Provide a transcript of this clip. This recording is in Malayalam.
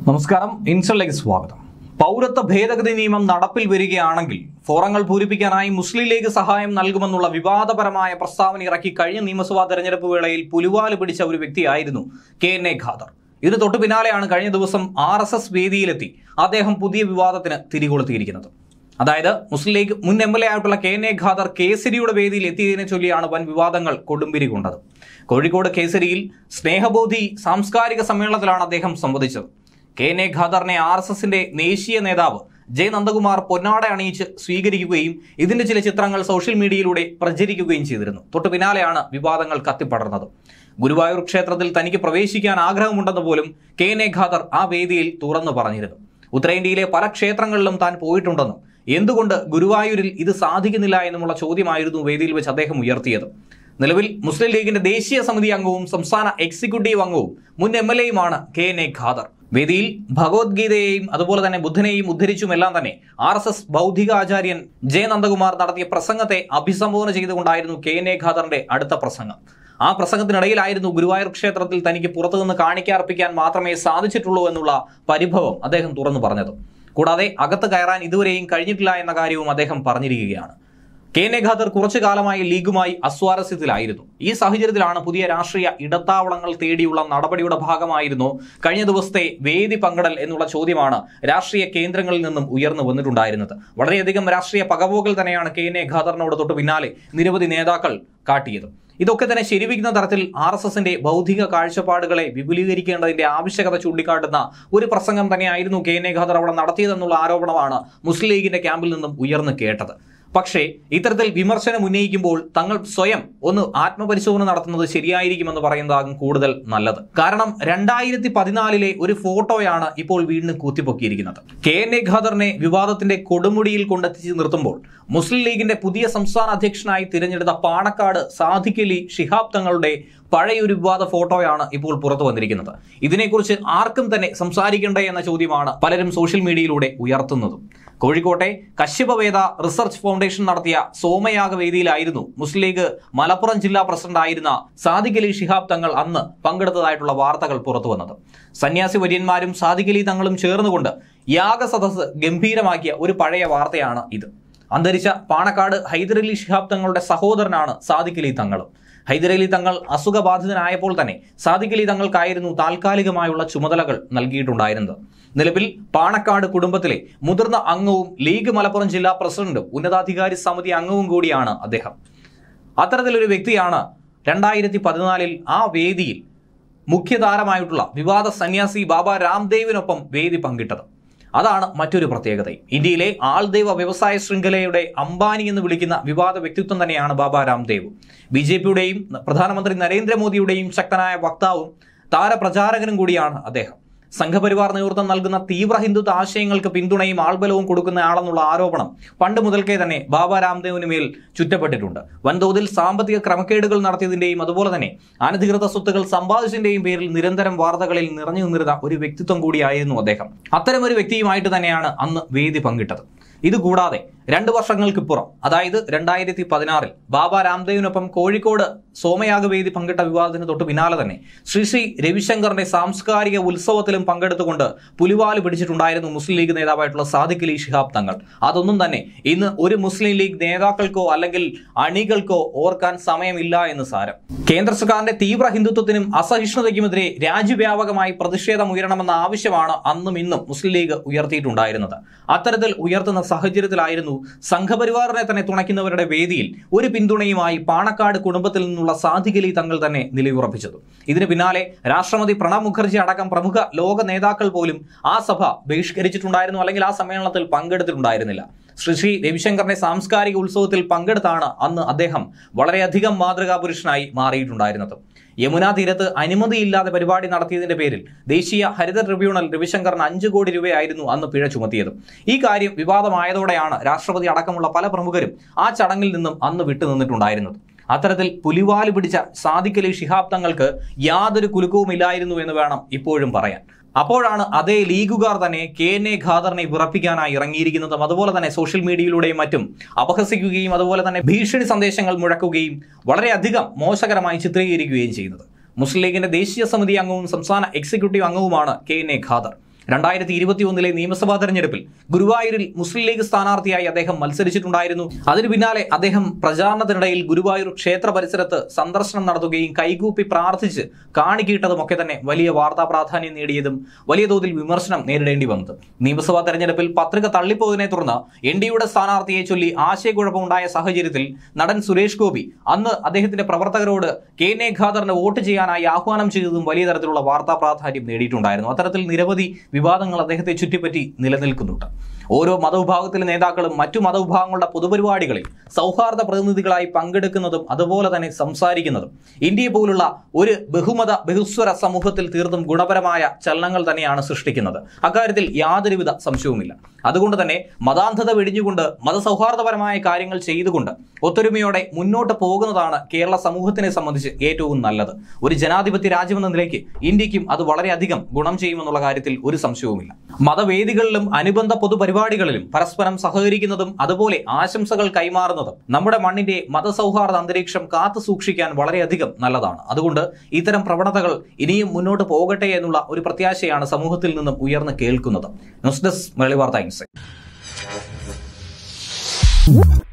നമസ്കാരം ഇൻസലിലേക്ക് സ്വാഗതം പൗരത്വ ഭേദഗതി നിയമം നടപ്പിൽ വരികയാണെങ്കിൽ ഫോറങ്ങൾ പൂരിപ്പിക്കാനായി മുസ്ലിം ലീഗ് സഹായം നൽകുമെന്നുള്ള വിവാദപരമായ പ്രസ്താവന ഇറക്കി കഴിഞ്ഞ നിയമസഭാ തെരഞ്ഞെടുപ്പ് വേളയിൽ പുലുവാല് പിടിച്ച ഒരു വ്യക്തിയായിരുന്നു കെ എൻ എ ഖാദർ ഇതിന് തൊട്ടു പിന്നാലെയാണ് കഴിഞ്ഞ ദിവസം ആർ എസ് എസ് വേദിയിലെത്തി അദ്ദേഹം പുതിയ വിവാദത്തിന് തിരികൊളുത്തിയിരിക്കുന്നത് അതായത് മുസ്ലിം ലീഗ് മുൻ എം എൽ എ ആയിട്ടുള്ള കെ എൻ എ ഖാദർ കേസരിയുടെ വേദിയിൽ എത്തിയതിനെ ചൊല്ലിയാണ് വൻ വിവാദങ്ങൾ കൊടുമ്പിരി കൊണ്ടത് കോഴിക്കോട് കേസരിയിൽ സ്നേഹബോധി സാംസ്കാരിക സമ്മേളനത്തിലാണ് അദ്ദേഹം സംവദിച്ചത് കെ എൻ എ ഖാദറിനെ ആർ എസ് എസിന്റെ ദേശീയ നേതാവ് ജയ് നന്ദകുമാർ പൊന്നാട അണിയിച്ച് സ്വീകരിക്കുകയും ഇതിന്റെ ചില ചിത്രങ്ങൾ സോഷ്യൽ മീഡിയയിലൂടെ പ്രചരിക്കുകയും ചെയ്തിരുന്നു തൊട്ടു പിന്നാലെയാണ് വിവാദങ്ങൾ കത്തിപ്പടർന്നത് ഗുരുവായൂർ ക്ഷേത്രത്തിൽ തനിക്ക് പ്രവേശിക്കാൻ ആഗ്രഹമുണ്ടെന്ന് പോലും കെ എൻ എ ഖാദർ ആ വേദിയിൽ തുറന്നു പറഞ്ഞിരുന്നു ഉത്തരേന്ത്യയിലെ പല ക്ഷേത്രങ്ങളിലും താൻ പോയിട്ടുണ്ടെന്നും എന്തുകൊണ്ട് ഗുരുവായൂരിൽ ഇത് സാധിക്കുന്നില്ല എന്നുമുള്ള ചോദ്യമായിരുന്നു വേദിയിൽ വെച്ച് അദ്ദേഹം ഉയർത്തിയത് നിലവിൽ മുസ്ലിം ലീഗിന്റെ ദേശീയ സമിതി അംഗവും സംസ്ഥാന എക്സിക്യൂട്ടീവ് അംഗവും മുൻ എം എൽ എയുമാണ് കെ എൻ എ ഖാദർ വേദിയിൽ ഭഗവത്ഗീതയെയും അതുപോലെ തന്നെ ബുദ്ധനെയും ഉദ്ധരിച്ചും എല്ലാം തന്നെ ആർ എസ് എസ് ബൗദ്ധിക ആചാര്യൻ ജെ നന്ദകുമാർ നടത്തിയ പ്രസംഗത്തെ അഭിസംബോധന ചെയ്തുകൊണ്ടായിരുന്നു കെ എൻ എ ഖാദറിന്റെ അടുത്ത പ്രസംഗം ആ പ്രസംഗത്തിനിടയിലായിരുന്നു ഗുരുവായൂർ ക്ഷേത്രത്തിൽ തനിക്ക് പുറത്തുനിന്ന് കാണിക്കർപ്പിക്കാൻ മാത്രമേ സാധിച്ചിട്ടുള്ളൂ എന്നുള്ള പരിഭവം അദ്ദേഹം തുറന്നു പറഞ്ഞത് കൂടാതെ അകത്ത് കയറാൻ ഇതുവരെയും കഴിഞ്ഞിട്ടില്ല എന്ന കാര്യവും അദ്ദേഹം പറഞ്ഞിരിക്കുകയാണ് കെ എൻ എ ഖാദർ കുറച്ചു കാലമായി ലീഗുമായി അസ്വാരസ്യത്തിലായിരുന്നു ഈ സാഹചര്യത്തിലാണ് പുതിയ രാഷ്ട്രീയ ഇടത്താവളങ്ങൾ തേടിയുള്ള നടപടിയുടെ ഭാഗമായിരുന്നു കഴിഞ്ഞ ദിവസത്തെ വേദി പങ്കിടൽ എന്നുള്ള ചോദ്യമാണ് രാഷ്ട്രീയ കേന്ദ്രങ്ങളിൽ നിന്നും ഉയർന്നു വന്നിട്ടുണ്ടായിരുന്നത് വളരെയധികം രാഷ്ട്രീയ പകപോകൽ തന്നെയാണ് കെ എൻ എ ഖാദറിനോട് തൊട്ട് പിന്നാലെ നിരവധി നേതാക്കൾ കാട്ടിയത് ഇതൊക്കെ തന്നെ ശരിവയ്ക്കുന്ന തരത്തിൽ ആർ എസ് എസിന്റെ ബൗദ്ധിക കാഴ്ചപ്പാടുകളെ വിപുലീകരിക്കേണ്ടതിന്റെ ആവശ്യകത ചൂണ്ടിക്കാട്ടുന്ന ഒരു പ്രസംഗം തന്നെയായിരുന്നു കെ എൻ എ ഖാദർ അവിടെ നടത്തിയതെന്നുള്ള ആരോപണമാണ് മുസ്ലിം ലീഗിന്റെ ക്യാമ്പിൽ നിന്നും ഉയർന്നു കേട്ടത് പക്ഷേ ഇത്തരത്തിൽ വിമർശനം ഉന്നയിക്കുമ്പോൾ തങ്ങൾ സ്വയം ഒന്ന് ആത്മപരിശോധന നടത്തുന്നത് ശരിയായിരിക്കുമെന്ന് പറയുന്നതാകും കൂടുതൽ നല്ലത് കാരണം രണ്ടായിരത്തി പതിനാലിലെ ഒരു ഫോട്ടോയാണ് ഇപ്പോൾ വീണ്ടും കൂത്തിപ്പൊക്കിയിരിക്കുന്നത് കെ എൻ എ ഖാദറിനെ വിവാദത്തിന്റെ കൊടുമുടിയിൽ കൊണ്ടെത്തിച്ച് നിർത്തുമ്പോൾ മുസ്ലിം ലീഗിന്റെ പുതിയ സംസ്ഥാന അധ്യക്ഷനായി തിരഞ്ഞെടുത്ത പാണക്കാട് സാദിഖ് അലി ശിഹാബ് തങ്ങളുടെ പഴയൊരു വിവാദ ഫോട്ടോയാണ് ഇപ്പോൾ പുറത്തു വന്നിരിക്കുന്നത് ഇതിനെക്കുറിച്ച് ആർക്കും തന്നെ സംസാരിക്കണ്ടേ എന്ന ചോദ്യമാണ് പലരും സോഷ്യൽ മീഡിയയിലൂടെ ഉയർത്തുന്നതും കോഴിക്കോട്ടെ കശ്യപവേദ റിസർച്ച് ഫൗണ്ടേഷൻ നടത്തിയ സോമയാഗ വേദിയിലായിരുന്നു മുസ്ലിം ലീഗ് മലപ്പുറം ജില്ലാ പ്രസിഡന്റ് ആയിരുന്ന സാദിഖ് അലി ശിഹാബ് തങ്ങൾ അന്ന് പങ്കെടുത്തതായിട്ടുള്ള വാർത്തകൾ പുറത്തു വന്നത് സന്യാസി വര്യന്മാരും സാദിഖ് അലി തങ്ങളും ചേർന്നുകൊണ്ട് യാഗസദസ് ഗംഭീരമാക്കിയ ഒരു പഴയ വാർത്തയാണ് ഇത് അന്തരിച്ച പാണക്കാട് ഹൈദരലി ശിഹാബ് തങ്ങളുടെ സഹോദരനാണ് സാദിഖ് അലി തങ്ങളും ഹൈദരലി തങ്ങൾ അസുഖബാധിതനായപ്പോൾ തന്നെ സാദിഖ് അലി തങ്ങൾക്കായിരുന്നു താൽക്കാലികമായുള്ള ചുമതലകൾ നൽകിയിട്ടുണ്ടായിരുന്നത് നിലവിൽ പാണക്കാട് കുടുംബത്തിലെ മുതിർന്ന അംഗവും ലീഗ് മലപ്പുറം ജില്ലാ പ്രസിഡന്റും ഉന്നതാധികാരി സമിതി അംഗവും കൂടിയാണ് അദ്ദേഹം അത്തരത്തിലൊരു വ്യക്തിയാണ് രണ്ടായിരത്തി പതിനാലിൽ ആ വേദിയിൽ മുഖ്യതാരമായിട്ടുള്ള വിവാദ സന്യാസി ബാബ രാംദേവിനൊപ്പം വേദി പങ്കിട്ടത് അതാണ് മറ്റൊരു പ്രത്യേകത ഇന്ത്യയിലെ ആൾദൈവ വ്യവസായ ശൃംഖലയുടെ അംബാനി എന്ന് വിളിക്കുന്ന വിവാദ വ്യക്തിത്വം തന്നെയാണ് ബാബ രാംദേവ് ബി ജെ പിയുടെയും പ്രധാനമന്ത്രി നരേന്ദ്രമോദിയുടെയും ശക്തനായ വക്താവും താരപ്രചാരകനും കൂടിയാണ് അദ്ദേഹം സംഘപരിവാർ നേതൃത്വം നൽകുന്ന തീവ്ര ഹിന്ദുത്വ ആശയങ്ങൾക്ക് പിന്തുണയും ആൾബലവും കൊടുക്കുന്ന ആളെന്നുള്ള ആരോപണം പണ്ട് മുതൽക്കേ തന്നെ ബാബ രാംദേവിന് മേൽ ചുറ്റപ്പെട്ടിട്ടുണ്ട് വൻതോതിൽ സാമ്പത്തിക ക്രമക്കേടുകൾ നടത്തിയതിന്റെയും അതുപോലെ തന്നെ അനധികൃത സ്വത്തുകൾ സമ്പാദിച്ചതിന്റെയും പേരിൽ നിരന്തരം വാർത്തകളിൽ നിറഞ്ഞു നിന്നിരുന്ന ഒരു വ്യക്തിത്വം കൂടിയായിരുന്നു അദ്ദേഹം അത്തരം ഒരു വ്യക്തിയുമായിട്ട് തന്നെയാണ് അന്ന് വേദി പങ്കിട്ടത് ഇതുകൂടാതെ രണ്ട് വർഷങ്ങൾക്കിപ്പുറം അതായത് രണ്ടായിരത്തി പതിനാറിൽ ബാബ രാംദേവിനൊപ്പം കോഴിക്കോട് സോമയാഗ വേദി പങ്കിട്ട വിവാദത്തിന് തൊട്ട് പിന്നാലെ തന്നെ ശ്രീ ശ്രീ രവിശങ്കറിന്റെ സാംസ്കാരിക ഉത്സവത്തിലും പങ്കെടുത്തുകൊണ്ട് പുലിവാല് പിടിച്ചിട്ടുണ്ടായിരുന്നു മുസ്ലിം ലീഗ് നേതാവായിട്ടുള്ള സാദിഖ് അലി ശിഹാബ് തങ്ങൾ അതൊന്നും തന്നെ ഇന്ന് ഒരു മുസ്ലിം ലീഗ് നേതാക്കൾക്കോ അല്ലെങ്കിൽ അണികൾക്കോ ഓർക്കാൻ സമയമില്ല എന്ന് സാരം കേന്ദ്ര സർക്കാരിന്റെ തീവ്ര ഹിന്ദുത്വത്തിനും അസഹിഷ്ണുതയ്ക്കുമെതിരെ രാജ്യവ്യാപകമായി പ്രതിഷേധം ഉയരണമെന്ന ആവശ്യമാണ് അന്നും ഇന്നും മുസ്ലിം ലീഗ് ഉയർത്തിയിട്ടുണ്ടായിരുന്നത് അത്തരത്തിൽ ഉയർത്തുന്ന സാഹചര്യത്തിലായിരുന്നു സംഘപരിവാറിനെ തന്നെ തുണയ്ക്കുന്നവരുടെ വേദിയിൽ ഒരു പിന്തുണയുമായി പാണക്കാട് കുടുംബത്തിൽ നിന്നുള്ള സാധികലി തങ്ങൾ തന്നെ നിലയുറപ്പിച്ചത് ഇതിന് പിന്നാലെ രാഷ്ട്രപതി പ്രണബ് മുഖർജി അടക്കം പ്രമുഖ ലോക നേതാക്കൾ പോലും ആ സഭ ബഹിഷ്കരിച്ചിട്ടുണ്ടായിരുന്നു അല്ലെങ്കിൽ ആ സമ്മേളനത്തിൽ പങ്കെടുത്തിട്ടുണ്ടായിരുന്നില്ല ശ്രീ ശ്രീ രവിശങ്കറിന്റെ സാംസ്കാരിക ഉത്സവത്തിൽ പങ്കെടുത്താണ് അന്ന് അദ്ദേഹം വളരെയധികം മാതൃകാ പുരുഷനായി മാറിയിട്ടുണ്ടായിരുന്നത് യമുനാ തീരത്ത് അനുമതിയില്ലാതെ പരിപാടി നടത്തിയതിന്റെ പേരിൽ ദേശീയ ഹരിത ട്രിബ്യൂണൽ രവിശങ്കറിന് അഞ്ചു കോടി രൂപയായിരുന്നു അന്ന് പിഴ ചുമത്തിയത് ഈ കാര്യം വിവാദമായതോടെയാണ് രാഷ്ട്രപതി അടക്കമുള്ള പല പ്രമുഖരും ആ ചടങ്ങിൽ നിന്നും അന്ന് വിട്ടുനിന്നിട്ടുണ്ടായിരുന്നത് അത്തരത്തിൽ പുലിവാല് പിടിച്ച സാദിഖ് അലി ശിഹാബ് തങ്ങൾക്ക് യാതൊരു കുലുക്കവുമില്ലായിരുന്നു എന്ന് വേണം ഇപ്പോഴും പറയാൻ അപ്പോഴാണ് അതേ ലീഗുകാർ തന്നെ കെ എൻ എ ഖാദറിനെ വിറപ്പിക്കാനായി ഇറങ്ങിയിരിക്കുന്നതും അതുപോലെ തന്നെ സോഷ്യൽ മീഡിയയിലൂടെയും മറ്റും അപഹസിക്കുകയും അതുപോലെ തന്നെ ഭീഷണി സന്ദേശങ്ങൾ മുഴക്കുകയും വളരെയധികം മോശകരമായി ചിത്രീകരിക്കുകയും ചെയ്യുന്നത് മുസ്ലിം ലീഗിന്റെ ദേശീയ സമിതി അംഗവും സംസ്ഥാന എക്സിക്യൂട്ടീവ് അംഗവുമാണ് കെ എൻ എ ഖാദർ രണ്ടായിരത്തി ഇരുപത്തി ഒന്നിലെ നിയമസഭാ തെരഞ്ഞെടുപ്പിൽ ഗുരുവായൂരിൽ മുസ്ലിം ലീഗ് സ്ഥാനാർത്ഥിയായി അദ്ദേഹം മത്സരിച്ചിട്ടുണ്ടായിരുന്നു അതിനു പിന്നാലെ അദ്ദേഹം പ്രചാരണത്തിനിടയിൽ ഗുരുവായൂർ ക്ഷേത്ര പരിസരത്ത് സന്ദർശനം നടത്തുകയും കൈകൂപ്പി പ്രാർത്ഥിച്ച് കാണിക്കിട്ടതുമൊക്കെ തന്നെ വലിയ വാർത്താ പ്രാധാന്യം നേടിയതും വലിയ തോതിൽ വിമർശനം നേരിടേണ്ടി വന്നത് നിയമസഭാ തെരഞ്ഞെടുപ്പിൽ പത്രിക തള്ളിപ്പോയതിനെ തുടർന്ന് എൻ ഡിയുടെ സ്ഥാനാർത്ഥിയെ ചൊല്ലി ആശയക്കുഴപ്പമുണ്ടായ സാഹചര്യത്തിൽ നടൻ സുരേഷ് ഗോപി അന്ന് അദ്ദേഹത്തിന്റെ പ്രവർത്തകരോട് കെ എൻ എ ഖാദറിന് വോട്ട് ചെയ്യാനായി ആഹ്വാനം ചെയ്തതും വലിയ തരത്തിലുള്ള വാർത്താ പ്രാധാന്യം നേടിയിട്ടുണ്ടായിരുന്നു അത്തരത്തിൽ നിരവധി വിവാദങ്ങൾ അദ്ദേഹത്തെ ചുറ്റിപ്പറ്റി നിലനിൽക്കുന്നുണ്ട് ഓരോ മതവിഭാഗത്തിലെ നേതാക്കളും മറ്റു മതവിഭാഗങ്ങളുടെ പൊതുപരിപാടികളിൽ സൗഹാർദ്ദ പ്രതിനിധികളായി പങ്കെടുക്കുന്നതും അതുപോലെ തന്നെ സംസാരിക്കുന്നതും ഇന്ത്യയെ പോലുള്ള ഒരു ബഹുമത ബഹുസ്വര സമൂഹത്തിൽ തീർത്തും ഗുണപരമായ ചലനങ്ങൾ തന്നെയാണ് സൃഷ്ടിക്കുന്നത് അക്കാര്യത്തിൽ യാതൊരുവിധ സംശയവുമില്ല അതുകൊണ്ട് തന്നെ മതാന്ധത വെടിഞ്ഞുകൊണ്ട് മതസൗഹാർദ്ദപരമായ കാര്യങ്ങൾ ചെയ്തുകൊണ്ട് ഒത്തൊരുമയോടെ മുന്നോട്ട് പോകുന്നതാണ് കേരള സമൂഹത്തിനെ സംബന്ധിച്ച് ഏറ്റവും നല്ലത് ഒരു ജനാധിപത്യ രാജ്യമെന്ന നിലയ്ക്ക് ഇന്ത്യക്കും അത് വളരെയധികം ഗുണം ചെയ്യുമെന്നുള്ള കാര്യത്തിൽ ഒരു സംശയവുമില്ല മതവേദികളിലും അനുബന്ധ പൊതുപരിപാടികളിലും പരസ്പരം സഹകരിക്കുന്നതും അതുപോലെ ആശംസകൾ കൈമാറുന്നതും നമ്മുടെ മണ്ണിന്റെ മതസൗഹാർദ്ദ അന്തരീക്ഷം കാത്തു സൂക്ഷിക്കാൻ വളരെയധികം നല്ലതാണ് അതുകൊണ്ട് ഇത്തരം പ്രവണതകൾ ഇനിയും മുന്നോട്ട് പോകട്ടെ എന്നുള്ള ഒരു പ്രത്യാശയാണ് സമൂഹത്തിൽ നിന്നും ഉയർന്നു കേൾക്കുന്നത് ന്യൂസ് ഡെസ്ക് മലയാളി വാർത്ത ഇൻസൈറ്റ്